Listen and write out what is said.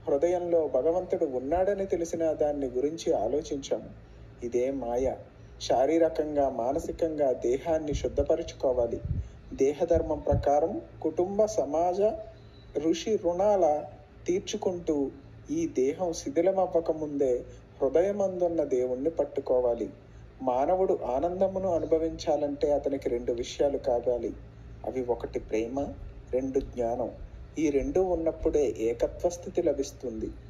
హృదయంలో భగవంతుడు ఉన్నాడని తెలిసిన దాన్ని గురించి ఆలోచించాము ఇదే మాయ శారీరకంగా మానసికంగా దేహాన్ని శుద్ధపరుచుకోవాలి దేహధర్మం ప్రకారం కుటుంబ సమాజ ఋషి రుణాల తీర్చుకుంటూ ఈ దేహం శిథిలమవ్వకముందే హృదయమందున్న దేవుణ్ణి పట్టుకోవాలి మానవుడు ఆనందమును అనుభవించాలంటే అతనికి రెండు విషయాలు కావాలి అవి ఒకటి ప్రేమ రెండు జ్ఞానం ఈ రెండు ఉన్నప్పుడే ఏకత్వ స్థితి లభిస్తుంది